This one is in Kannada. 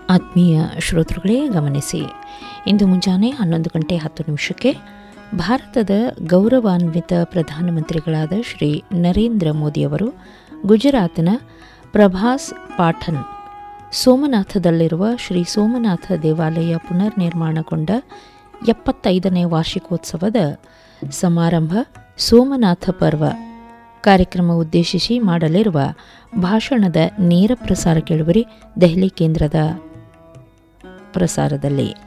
ಆತ್ಮೀಯ ಶ್ರೋತೃಗಳೇ ಗಮನಿಸಿ ಇಂದು ಮುಂಜಾನೆ ಹನ್ನೊಂದು ಗಂಟೆ ಹತ್ತು ನಿಮಿಷಕ್ಕೆ ಭಾರತದ ಗೌರವಾನ್ವಿತ ಪ್ರಧಾನಮಂತ್ರಿಗಳಾದ ಶ್ರೀ ನರೇಂದ್ರ ಮೋದಿಯವರು ಗುಜರಾತ್ನ ಪ್ರಭಾಸ್ ಪಾಠನ್ ಸೋಮನಾಥದಲ್ಲಿರುವ ಶ್ರೀ ಸೋಮನಾಥ ದೇವಾಲಯ ಪುನರ್ ನಿರ್ಮಾಣಗೊಂಡ ಎಪ್ಪತ್ತೈದನೇ ವಾರ್ಷಿಕೋತ್ಸವದ ಸಮಾರಂಭ ಸೋಮನಾಥ ಪರ್ವ ಕಾರ್ಯಕ್ರಮ ಉದ್ದೇಶಿಸಿ ಮಾಡಲಿರುವ ಭಾಷಣದ ನೇರ ಪ್ರಸಾರ ಕೇಳುವರಿ ದೆಹಲಿ ಕೇಂದ್ರದ ಪ್ರಸಾರದಲ್ಲಿ